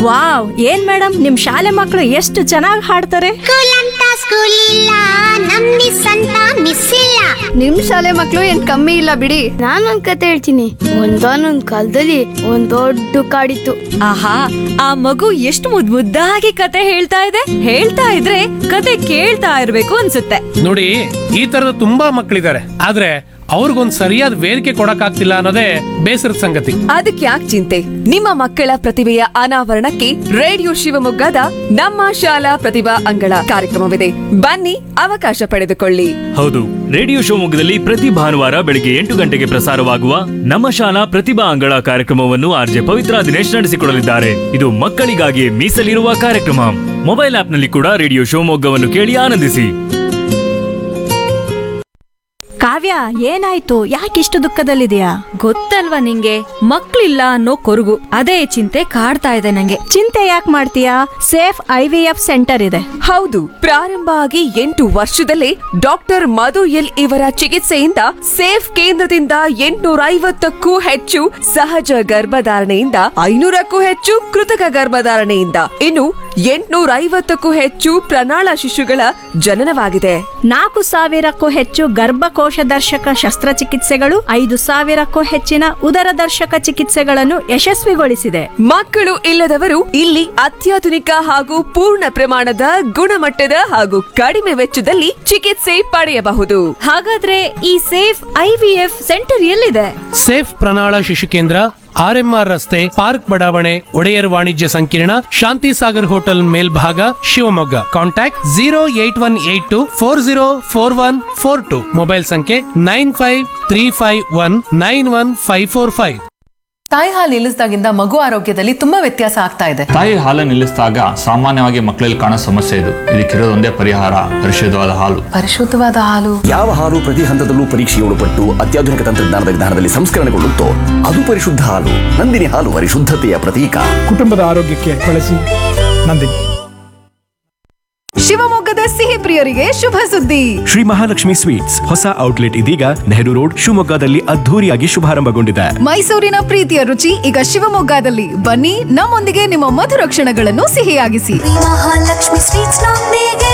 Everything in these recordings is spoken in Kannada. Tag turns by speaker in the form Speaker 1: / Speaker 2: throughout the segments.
Speaker 1: ವಾವ್ ಏನ್ ಮೇಡಮ್ ನಿಮ್ ಶಾಲೆ ಮಕ್ಕಳು ಎಷ್ಟು ಚೆನ್ನಾಗಿ ಹಾಡ್ತಾರೆ
Speaker 2: ಸ್ಕೂಲ್ ಅಂತ ಸ್ಕೂಲ್ ಇಲ್ಲ ನಮ್ ಮಿಸ್ ಅಂತ ಮಿಸ್ ಇಲ್ಲ
Speaker 3: ನಿಮ್ ಶಾಲೆ ಮಕ್ಳು ಏನ್ ಕಮ್ಮಿ ಇಲ್ಲ ಬಿಡಿ ನಾನೊಂದ್ ಕತೆ ಹೇಳ್ತೀನಿ ಒಂದಾನೊಂದ್ ಕಾಲದಲ್ಲಿ ಒಂದ್ ದೊಡ್ಡ ಕಾಡಿತ್ತು
Speaker 4: ಆಹಾ ಆ ಮಗು ಎಷ್ಟು ಮುದ್ ಮುದ್ದಾಗಿ ಕತೆ ಹೇಳ್ತಾ ಇದೆ ಹೇಳ್ತಾ ಇದ್ರೆ ಕತೆ ಕೇಳ್ತಾ ಇರ್ಬೇಕು ಅನ್ಸುತ್ತೆ
Speaker 5: ನೋಡಿ ಈ ತರದ ತುಂಬಾ ಮಕ್ಕಳಿದ್ದಾರೆ ಆದ್ರೆ ಅವ್ರಿಗೊಂದ್ ಸರಿಯಾದ ವೇದಿಕೆ ಕೊಡಕ್ಕಾಗ್ತಿಲ್ಲ ಅನ್ನೋದೇ ಬೇಸರದ ಸಂಗತಿ
Speaker 4: ಅದಕ್ಕೆ ಯಾಕೆ ಚಿಂತೆ ನಿಮ್ಮ ಮಕ್ಕಳ ಪ್ರತಿಭೆಯ ಅನಾವರಣಕ್ಕೆ ರೇಡಿಯೋ ಶಿವಮೊಗ್ಗದ ನಮ್ಮ ಶಾಲಾ ಪ್ರತಿಭಾ ಅಂಗಳ ಕಾರ್ಯಕ್ರಮವಿದೆ ಬನ್ನಿ ಅವಕಾಶ ಪಡೆದುಕೊಳ್ಳಿ
Speaker 6: ಹೌದು ರೇಡಿಯೋ ಶಿವಮೊಗ್ಗದಲ್ಲಿ ಪ್ರತಿ ಭಾನುವಾರ ಬೆಳಿಗ್ಗೆ ಎಂಟು ಗಂಟೆಗೆ ಪ್ರಸಾರವಾಗುವ ನಮ್ಮ ಶಾಲಾ ಪ್ರತಿಭಾ ಅಂಗಳ ಕಾರ್ಯಕ್ರಮವನ್ನು ಆರ್ಜೆ ಪವಿತ್ರ ದಿನೇಶ್ ನಡೆಸಿಕೊಡಲಿದ್ದಾರೆ ಇದು ಮಕ್ಕಳಿಗಾಗಿ ಮೀಸಲಿರುವ ಕಾರ್ಯಕ್ರಮ ಮೊಬೈಲ್ ಆಪ್ನಲ್ಲಿ ಕೂಡ ರೇಡಿಯೋ ಶಿವಮೊಗ್ಗವನ್ನು ಕೇಳಿ ಆನಂದಿಸಿ
Speaker 1: ಕಾವ್ಯ ಏನಾಯ್ತು ಯಾಕಿಷ್ಟು ದುಃಖದಲ್ಲಿದೆಯಾ
Speaker 4: ಗೊತ್ತಲ್ವಾ ನಿಂಗೆ ಮಕ್ಳಿಲ್ಲ ಅನ್ನೋ ಕೊರಗು ಅದೇ ಚಿಂತೆ ಕಾಡ್ತಾ ಇದೆ ನಂಗೆ
Speaker 1: ಚಿಂತೆ ಯಾಕೆ ಮಾಡ್ತೀಯಾ safe I V F centre ಇದೆ
Speaker 4: ಹೌದು ಪ್ರಾರಂಭ ಆಗಿ ಎಂಟು ವರ್ಷದಲ್ಲೇ ಡಾಕ್ಟರ್ ಮಧು ಎಲ್ ಇವರ ಚಿಕಿತ್ಸೆಯಿಂದ ಸೇಫ್ ಕೇಂದ್ರದಿಂದ ಎಂಟುನೂರ ಐವತ್ತಕ್ಕೂ ಹೆಚ್ಚು ಸಹಜ ಗರ್ಭಧಾರಣೆಯಿಂದ ಐನೂರಕ್ಕೂ ಹೆಚ್ಚು ಕೃತಕ ಗರ್ಭಧಾರಣೆಯಿಂದ ಇನ್ನು ಎಂಟುನೂರ ಐವತ್ತಕ್ಕೂ ಹೆಚ್ಚು ಪ್ರಣಾಳ ಶಿಶುಗಳ ಜನನವಾಗಿದೆ
Speaker 1: ನಾಲ್ಕು ಸಾವಿರಕ್ಕೂ ಹೆಚ್ಚು ಗರ್ಭಕೋಶ ದರ್ಶಕ ಶಸ್ತ್ರಚಿಕಿತ್ಸೆಗಳು ಐದು ಸಾವಿರಕ್ಕೂ ಹೆಚ್ಚಿನ ಉದರ ದರ್ಶಕ ಚಿಕಿತ್ಸೆಗಳನ್ನು ಯಶಸ್ವಿಗೊಳಿಸಿದೆ
Speaker 4: ಮಕ್ಕಳು ಇಲ್ಲದವರು ಇಲ್ಲಿ ಅತ್ಯಾಧುನಿಕ ಹಾಗೂ ಪೂರ್ಣ ಪ್ರಮಾಣದ ಗುಣಮಟ್ಟದ ಹಾಗೂ ಕಡಿಮೆ ವೆಚ್ಚದಲ್ಲಿ ಚಿಕಿತ್ಸೆ ಪಡೆಯಬಹುದು ಹಾಗಾದ್ರೆ ಈ ಸೇಫ್ ಐವಿಎಫ್ ಸೆಂಟರ್ ಎಲ್ಲಿದೆ
Speaker 5: ಸೇಫ್ ಪ್ರಣಾಳ ಶಿಶು ಕೇಂದ್ರ ಆರ್ಎಂಆರ್ ರಸ್ತೆ ಪಾರ್ಕ್ ಬಡಾವಣೆ ಒಡೆಯರ್ ವಾಣಿಜ್ಯ ಸಂಕೀರ್ಣ ಶಾಂತಿ ಸಾಗರ್ ಹೋಟೆಲ್ ಮೇಲ್ಭಾಗ Shivamogga contact zero eight one eight two four zero four one four two mobile ಸಂಖ್ಯೆ nine five three five one nine one five four five
Speaker 7: ತಾಯಿ ಹಾಲು ನಿಲ್ಲಿಸಿದಾಗಿಂದ ಮಗು ಆರೋಗ್ಯದಲ್ಲಿ ತುಂಬಾ ವ್ಯತ್ಯಾಸ ಆಗ್ತಾ ಇದೆ
Speaker 8: ತಾಯಿ ಹಾಲು ನಿಲ್ಲಿಸಿದಾಗ ಸಾಮಾನ್ಯವಾಗಿ ಮಕ್ಕಳಲ್ಲಿ ಕಾಣೋ ಸಮಸ್ಯೆ ಇದು ಇದಕ್ಕಿರೋದೊಂದೇ ಪರಿಹಾರ ಪರಿಶುದ್ಧವಾದ ಹಾಲು
Speaker 7: ಪರಿಶುದ್ಧವಾದ ಹಾಲು
Speaker 9: ಯಾವ ಹಾಲು ಪ್ರತಿ ಹಂತದಲ್ಲೂ ಪರೀಕ್ಷೆಗೆ ಒಳಪಟ್ಟು ಅತ್ಯಾಧುನಿಕ ತಂತ್ರಜ್ಞಾನದ ವಿಧಾನದಲ್ಲಿ ಸಂಸ್ಕರಣೆಗೊಳ್ಳುತ್ತೋ ಅದು ಪರಿಶುದ್ಧ ಹಾಲು ನಂದಿನಿ ಹಾಲು ಪರಿಶುದ್ಧತೆಯ ಪ್ರತೀಕ
Speaker 10: ಕುಟುಂಬದ ಆರೋಗ್ಯಕ್ಕೆ ಬಳಸಿ ನಂದಿನಿ
Speaker 3: ಶಿವಮೊಗ್ಗದ ಸಿಹಿ ಪ್ರಿಯರಿಗೆ ಶುಭ ಸುದ್ದಿ
Speaker 11: ಶ್ರೀ ಮಹಾಲಕ್ಷ್ಮಿ ಸ್ವೀಟ್ಸ್ ಹೊಸ ಔಟ್ಲೆಟ್ ಇದೀಗ ನೆಹರು ರೋಡ್ ಶಿವಮೊಗ್ಗದಲ್ಲಿ ಅದ್ಧೂರಿಯಾಗಿ ಶುಭಾರಂಭಗೊಂಡಿದೆ
Speaker 3: ಮೈಸೂರಿನ ಪ್ರೀತಿಯ ರುಚಿ ಈಗ ಶಿವಮೊಗ್ಗದಲ್ಲಿ ಬನ್ನಿ ನಮ್ಮೊಂದಿಗೆ ನಿಮ್ಮ ಮಧುರ ಕ್ಷಣಗಳನ್ನು ಸಿಹಿಯಾಗಿಸಿ
Speaker 2: ಮಹಾಲಕ್ಷ್ಮಿ ಸ್ವೀಟ್ಸ್ ನೊಂದಿಗೆ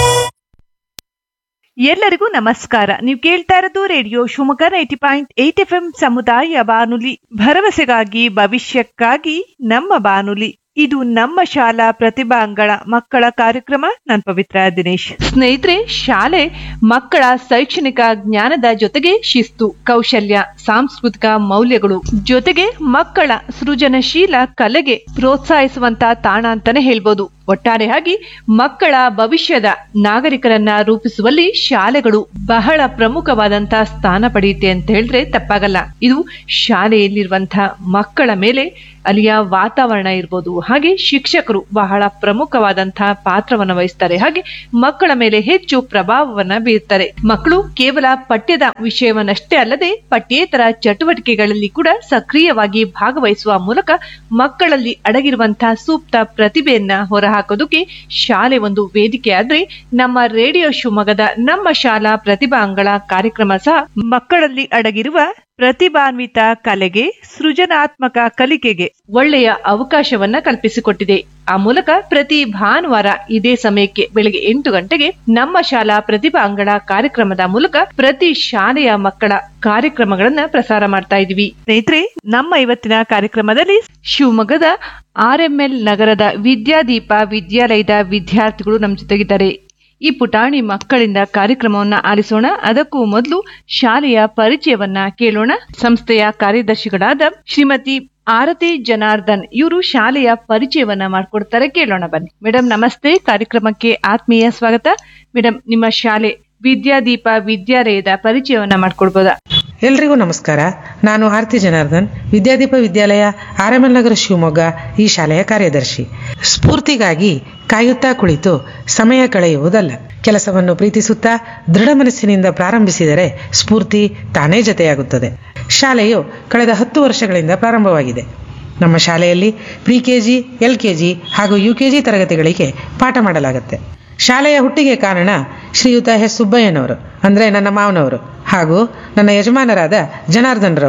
Speaker 12: ಎಲ್ಲರಿಗೂ ನಮಸ್ಕಾರ ನೀವು ಕೇಳ್ತಾ ಇರೋದು radio Shivamogga ninety point eight F M ಸಮುದಾಯ ಬಾನುಲಿ ಭರವಸೆಗಾಗಿ ಭವಿಷ್ಯಕ್ಕಾಗಿ ನಮ್ಮ ಬಾನುಲಿ ಇದು ನಮ್ಮ ಶಾಲಾ ಪ್ರತಿಭಾ ಅಂಗಳ ಮಕ್ಕಳ ಕಾರ್ಯಕ್ರಮ ನಾನು ಪವಿತ್ರ ದಿನೇಶ್ ಸ್ನೇಹಿತರೆ ಶಾಲೆ ಮಕ್ಕಳ ಶೈಕ್ಷಣಿಕ ಜ್ಞಾನದ ಜೊತೆಗೆ ಶಿಸ್ತು ಕೌಶಲ್ಯ ಸಾಂಸ್ಕೃತಿಕ ಮೌಲ್ಯಗಳು ಜೊತೆಗೆ ಮಕ್ಕಳ ಸೃಜನಶೀಲ ಕಲೆಗೆ ಪ್ರೋತ್ಸಾಹಿಸುವಂತ ತಾಣ ಅಂತಾನೆ ಹೇಳ್ಬೋದು ಒಟ್ಟಾರೆಯಾಗಿ ಮಕ್ಕಳ ಭವಿಷ್ಯದ ನಾಗರಿಕರನ್ನ ರೂಪಿಸುವಲ್ಲಿ ಶಾಲೆಗಳು ಬಹಳ ಪ್ರಮುಖವಾದಂತಹ ಸ್ಥಾನ ಪಡೆಯುತ್ತೆ ಅಂತ ಹೇಳಿದ್ರೆ ತಪ್ಪಾಗಲ್ಲ ಇದು ಶಾಲೆಯಲ್ಲಿರುವಂತಹ ಮಕ್ಕಳ ಮೇಲೆ ಅಲ್ಲಿಯ ವಾತಾವರಣ ಇರ್ಬೋದು ಹಾಗೆ ಶಿಕ್ಷಕರು ಬಹಳ ಪ್ರಮುಖವಾದಂತಹ ಪಾತ್ರವನ್ನ ವಹಿಸ್ತಾರೆ ಹಾಗೆ ಮಕ್ಕಳ ಮೇಲೆ ಹೆಚ್ಚು ಪ್ರಭಾವವನ್ನ ಬೀರ್ತಾರೆ ಮಕ್ಕಳು ಕೇವಲ ಪಠ್ಯದ ವಿಷಯವನ್ನಷ್ಟೇ ಅಲ್ಲದೆ ಪಠ್ಯೇತರ ಚಟುವಟಿಕೆಗಳಲ್ಲಿ ಕೂಡ ಸಕ್ರಿಯವಾಗಿ ಭಾಗವಹಿಸುವ ಮೂಲಕ ಮಕ್ಕಳಲ್ಲಿ ಅಡಗಿರುವಂತಹ ಸೂಕ್ತ ಪ್ರತಿಭೆಯನ್ನ ಹೊರಹಾಕೋದಕ್ಕೆ ಶಾಲೆ ಒಂದು ವೇದಿಕೆ ಆದ್ರೆ ನಮ್ಮ ರೇಡಿಯೋ ಶಿವಮೊಗ್ಗದ ನಮ್ಮ ಶಾಲಾ ಪ್ರತಿಭಾ ಅಂಗಳ ಕಾರ್ಯಕ್ರಮ ಸಹ ಮಕ್ಕಳಲ್ಲಿ ಅಡಗಿರುವ ಪ್ರತಿಭಾನ್ವಿತ ಕಲೆಗೆ ಸೃಜನಾತ್ಮಕ ಕಲಿಕೆಗೆ ಒಳ್ಳೆಯ ಅವಕಾಶವನ್ನ ಕಲ್ಪಿಸಿಕೊಟ್ಟಿದೆ ಆ ಮೂಲಕ ಪ್ರತಿ ಭಾನುವಾರ ಇದೇ ಸಮಯಕ್ಕೆ ಬೆಳಗ್ಗೆ ಎಂಟು ಗಂಟೆಗೆ ನಮ್ಮ ಶಾಲಾ ಪ್ರತಿಭಾ ಅಂಗಳ ಕಾರ್ಯಕ್ರಮದ ಮೂಲಕ ಪ್ರತಿ ಶಾಲೆಯ ಮಕ್ಕಳ ಕಾರ್ಯಕ್ರಮಗಳನ್ನ ಪ್ರಸಾರ ಮಾಡ್ತಾ ಇದೀವಿ ಸ್ನೇಹಿತರೆ ನಮ್ಮ ಇವತ್ತಿನ ಕಾರ್ಯಕ್ರಮದಲ್ಲಿ ಶಿವಮೊಗ್ಗದ ಆರ್ಎಂಎಲ್ ನಗರದ ವಿದ್ಯಾದೀಪ ವಿದ್ಯಾಲಯದ ವಿದ್ಯಾರ್ಥಿಗಳು ನಮ್ಮ ಜೊತೆಗಿದ್ದಾರೆ ಈ ಪುಟಾಣಿ ಮಕ್ಕಳಿಂದ ಕಾರ್ಯಕ್ರಮವನ್ನ ಆಲಿಸೋಣ ಅದಕ್ಕೂ ಮೊದಲು ಶಾಲೆಯ ಪರಿಚಯವನ್ನ ಕೇಳೋಣ ಸಂಸ್ಥೆಯ ಕಾರ್ಯದರ್ಶಿಗಳಾದ ಶ್ರೀಮತಿ ಆರತಿ ಜನಾರ್ದನ್ ಇವರು ಶಾಲೆಯ ಪರಿಚಯವನ್ನ ಮಾಡ್ಕೊಡ್ತಾರೆ ಕೇಳೋಣ ಬನ್ನಿ ಮೇಡಮ್ ನಮಸ್ತೆ ಕಾರ್ಯಕ್ರಮಕ್ಕೆ ಆತ್ಮೀಯ ಸ್ವಾಗತ ಮೇಡಮ್ ನಿಮ್ಮ ಶಾಲೆ ವಿದ್ಯಾದೀಪ ವಿದ್ಯಾಲಯದ ಪರಿಚಯವನ್ನ ಮಾಡ್ಕೊಡ್ಬೋದಾ
Speaker 13: ಎಲ್ರಿಗೂ ನಮಸ್ಕಾರ ನಾನು ಆರತಿ ಜನಾರ್ದನ್ ವಿದ್ಯಾದೀಪ ವಿದ್ಯಾಲಯ ಆರ್ಎಂಎಲ್ ನಗರ ಶಿವಮೊಗ್ಗ ಈ ಶಾಲೆಯ ಕಾರ್ಯದರ್ಶಿ ಸ್ಫೂರ್ತಿಗಾಗಿ ಕಾಯುತ್ತಾ ಕುಳಿತು ಸಮಯ ಕಳೆಯುವುದಲ್ಲ ಕೆಲಸವನ್ನು ಪ್ರೀತಿಸುತ್ತಾ ದೃಢ ಮನಸ್ಸಿನಿಂದ ಪ್ರಾರಂಭಿಸಿದರೆ ಸ್ಫೂರ್ತಿ ತಾನೇ ಜತೆಯಾಗುತ್ತದೆ ಶಾಲೆಯು ಕಳೆದ ಹತ್ತು ವರ್ಷಗಳಿಂದ ಪ್ರಾರಂಭವಾಗಿದೆ ನಮ್ಮ ಶಾಲೆಯಲ್ಲಿ pre K G L K G ಹಾಗೂ ಯು ಕೆ ಜಿ ತರಗತಿಗಳಿಗೆ ಪಾಠ ಮಾಡಲಾಗುತ್ತೆ ಶಾಲೆಯ ಹುಟ್ಟಿಗೆ ಕಾರಣ ಶ್ರೀಯುತ ಎಸ್ ಸುಬ್ಬಯ್ಯನವರು ಅಂದರೆ ನನ್ನ ಮಾವನವರು ಹಾಗೂ ನನ್ನ ಯಜಮಾನರಾದ ಜನಾರ್ದನ್ರವರು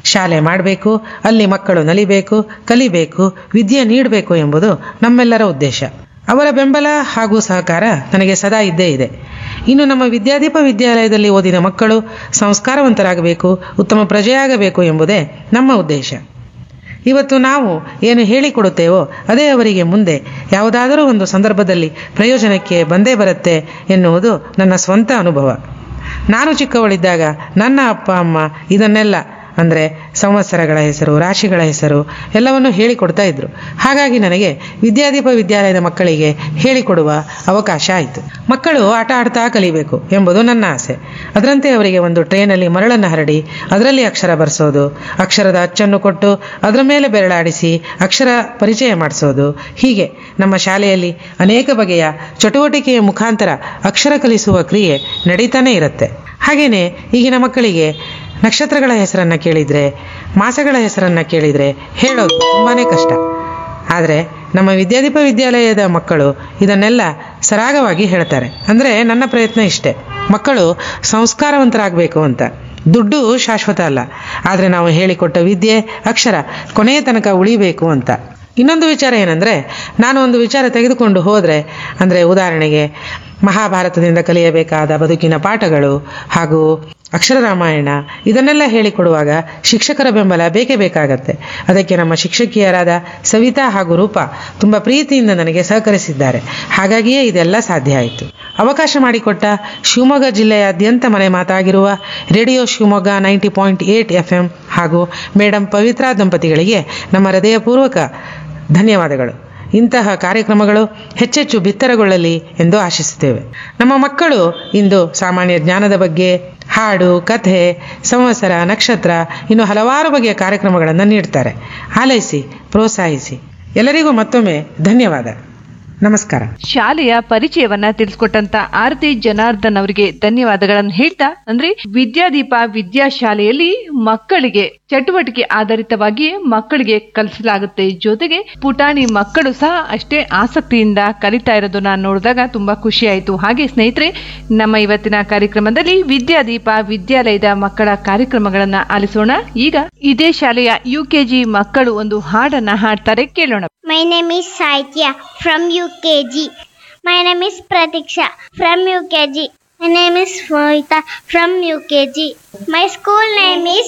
Speaker 13: ಶಾಲೆ ಮಾಡಬೇಕು ಅಲ್ಲಿ ಮಕ್ಕಳು ನಲಿಬೇಕು ಕಲಿಬೇಕು ವಿದ್ಯೆ ನೀಡಬೇಕು ಎಂಬುದು ನಮ್ಮೆಲ್ಲರ ಉದ್ದೇಶ ಅವರ ಬೆಂಬಲ ಹಾಗೂ ಸಹಕಾರ ನನಗೆ ಸದಾ ಇದ್ದೇ ಇದೆ ಇನ್ನು ನಮ್ಮ ವಿದ್ಯಾದೀಪ ವಿದ್ಯಾಲಯದಲ್ಲಿ ಓದಿನ ಮಕ್ಕಳು ಸಂಸ್ಕಾರವಂತರಾಗಬೇಕು ಉತ್ತಮ ಪ್ರಜೆಯಾಗಬೇಕು ಎಂಬುದೇ ನಮ್ಮ ಉದ್ದೇಶ ಇವತ್ತು ನಾವು ಏನು ಹೇಳಿಕೊಡುತ್ತೇವೋ ಅದೇ ಅವರಿಗೆ ಮುಂದೆ ಯಾವುದಾದರೂ ಒಂದು ಸಂದರ್ಭದಲ್ಲಿ ಪ್ರಯೋಜನಕ್ಕೆ ಬಂದೇ ಬರುತ್ತೆ ಎನ್ನುವುದು ನನ್ನ ಸ್ವಂತ ಅನುಭವ ನಾನು ಚಿಕ್ಕವಳಿದ್ದಾಗ ನನ್ನ ಅಪ್ಪ ಅಮ್ಮ ಇದನ್ನೆಲ್ಲ ಅಂದರೆ ಸಂವತ್ಸರಗಳ ಹೆಸರು ರಾಶಿಗಳ ಹೆಸರು ಎಲ್ಲವನ್ನು ಹೇಳಿಕೊಡ್ತಾ ಇದ್ರು ಹಾಗಾಗಿ ನನಗೆ ವಿದ್ಯಾದೀಪ ವಿದ್ಯಾಲಯದ ಮಕ್ಕಳಿಗೆ ಹೇಳಿಕೊಡುವ ಅವಕಾಶ ಆಯಿತು ಮಕ್ಕಳು ಆಟ ಆಡ್ತಾ ಕಲಿಬೇಕು ಎಂಬುದು ನನ್ನ ಆಸೆ ಅದರಂತೆ ಅವರಿಗೆ ಒಂದು ಟ್ರೇನಲ್ಲಿ ಮರಳನ್ನು ಹರಡಿ ಅದರಲ್ಲಿ ಅಕ್ಷರ ಬರೆಸೋದು ಅಕ್ಷರದ ಅಚ್ಚನ್ನು ಕೊಟ್ಟು ಅದರ ಮೇಲೆ ಬೆರಳಾಡಿಸಿ ಅಕ್ಷರ ಪರಿಚಯ ಮಾಡಿಸೋದು ಹೀಗೆ ನಮ್ಮ ಶಾಲೆಯಲ್ಲಿ ಅನೇಕ ಬಗೆಯ ಚಟುವಟಿಕೆಯ ಮುಖಾಂತರ ಅಕ್ಷರ ಕಲಿಸುವ ಕ್ರಿಯೆ ನಡೀತಾನೆ ಇರುತ್ತೆ ಹಾಗೆಯೇ ಈಗಿನ ಮಕ್ಕಳಿಗೆ ನಕ್ಷತ್ರಗಳ ಹೆಸರನ್ನು ಕೇಳಿದರೆ ಮಾಸಗಳ ಹೆಸರನ್ನು ಕೇಳಿದರೆ ಹೇಳೋದು ತುಂಬಾ ಕಷ್ಟ ಆದರೆ ನಮ್ಮ ವಿದ್ಯಾದೀಪ ವಿದ್ಯಾಲಯದ ಮಕ್ಕಳು ಇದನ್ನೆಲ್ಲ ಸರಾಗವಾಗಿ ಹೇಳ್ತಾರೆ ಅಂದರೆ ನನ್ನ ಪ್ರಯತ್ನ ಇಷ್ಟೇ ಮಕ್ಕಳು ಸಂಸ್ಕಾರವಂತರಾಗಬೇಕು ಅಂತ ದುಡ್ಡು ಶಾಶ್ವತ ಅಲ್ಲ ಆದರೆ ನಾವು ಹೇಳಿಕೊಟ್ಟ ವಿದ್ಯೆ ಅಕ್ಷರ ಕೊನೆಯ ತನಕ ಉಳಿಬೇಕು ಅಂತ ಇನ್ನೊಂದು ವಿಚಾರ ಏನಂದರೆ ನಾನು ಒಂದು ವಿಚಾರ ತೆಗೆದುಕೊಂಡು ಹೋದರೆ ಅಂದರೆ ಉದಾಹರಣೆಗೆ ಮಹಾಭಾರತದಿಂದ ಕಲಿಯಬೇಕಾದ ಬದುಕಿನ ಪಾಠಗಳು ಹಾಗೂ ಅಕ್ಷರ ರಾಮಾಯಣ ಇದನ್ನೆಲ್ಲ ಹೇಳಿಕೊಡುವಾಗ ಶಿಕ್ಷಕರ ಬೆಂಬಲ ಬೇಕೇ ಬೇಕಾಗತ್ತೆ ಅದಕ್ಕೆ ನಮ್ಮ ಶಿಕ್ಷಕಿಯರಾದ ಸವಿತಾ ಹಾಗೂ ರೂಪ ತುಂಬ ಪ್ರೀತಿಯಿಂದ ನನಗೆ ಸಹಕರಿಸಿದ್ದಾರೆ ಹಾಗಾಗಿಯೇ ಇದೆಲ್ಲ ಸಾಧ್ಯ ಆಯಿತು ಅವಕಾಶ ಮಾಡಿಕೊಟ್ಟ ಶಿವಮೊಗ್ಗ ಜಿಲ್ಲೆಯಾದ್ಯಂತ ಮನೆ ಮಾತಾಗಿರುವ radio Shivamogga ninety point eight F M ಹಾಗೂ ಮೇಡಮ್ ಪವಿತ್ರಾ ದಂಪತಿಗಳಿಗೆ ನಮ್ಮ ಹೃದಯಪೂರ್ವಕ ಧನ್ಯವಾದಗಳು ಇಂತಹ ಕಾರ್ಯಕ್ರಮಗಳು ಹೆಚ್ಚೆಚ್ಚು ಬಿತ್ತರಗೊಳ್ಳಲಿ ಎಂದು ಆಶಿಸುತ್ತೇವೆ ನಮ್ಮ ಮಕ್ಕಳು ಇಂದು ಸಾಮಾನ್ಯ ಜ್ಞಾನದ ಬಗ್ಗೆ ಹಾಡು ಕಥೆ ಸಂವತ್ಸರ ನಕ್ಷತ್ರ ಇನ್ನು ಹಲವಾರು ಬಗೆಯ ಕಾರ್ಯಕ್ರಮಗಳನ್ನು ನೀಡ್ತಾರೆ ಆಲೈಸಿ ಪ್ರೋತ್ಸಾಹಿಸಿ ಎಲ್ಲರಿಗೂ ಮತ್ತೊಮ್ಮೆ ಧನ್ಯವಾದ ನಮಸ್ಕಾರ
Speaker 12: ಶಾಲೆಯ ಪರಿಚಯವನ್ನ ತಿಳಿಸ್ಕೊಟ್ಟಂತ ಆರತಿ ಜನಾರ್ದನ್ ಅವರಿಗೆ ಧನ್ಯವಾದಗಳನ್ನು ಹೇಳ್ತಾ ಅಂದ್ರೆ ವಿದ್ಯಾದೀಪ ವಿದ್ಯಾಶಾಲೆಯಲ್ಲಿ ಮಕ್ಕಳಿಗೆ ಚಟುವಟಿಕೆ ಆಧಾರಿತವಾಗಿ ಮಕ್ಕಳಿಗೆ ಕಲಿಸಲಾಗುತ್ತೆ ಜೊತೆಗೆ ಪುಟಾಣಿ ಮಕ್ಕಳು ಸಹ ಅಷ್ಟೇ ಆಸಕ್ತಿಯಿಂದ ಕಲಿತಾ ಇರೋದು ನಾನು ನೋಡಿದಾಗ ತುಂಬಾ ಖುಷಿ ಆಯಿತು ಹಾಗೆ ಸ್ನೇಹಿತರೆ ನಮ್ಮ ಇವತ್ತಿನ ಕಾರ್ಯಕ್ರಮದಲ್ಲಿ ವಿದ್ಯಾದೀಪ ವಿದ್ಯಾಲಯದ ಮಕ್ಕಳ ಕಾರ್ಯಕ್ರಮಗಳನ್ನ ಆಲಿಸೋಣ ಈಗ ಇದೇ ಶಾಲೆಯ ಯುಕೆಜಿ ಮಕ್ಕಳು ಒಂದು ಹಾಡನ್ನ ಹಾಡ್ತಾರೆ ಕೇಳೋಣ
Speaker 2: My name is Saitya from UKG. My name is Pratiksha from UKG. My name is Moita from UKG. My school name is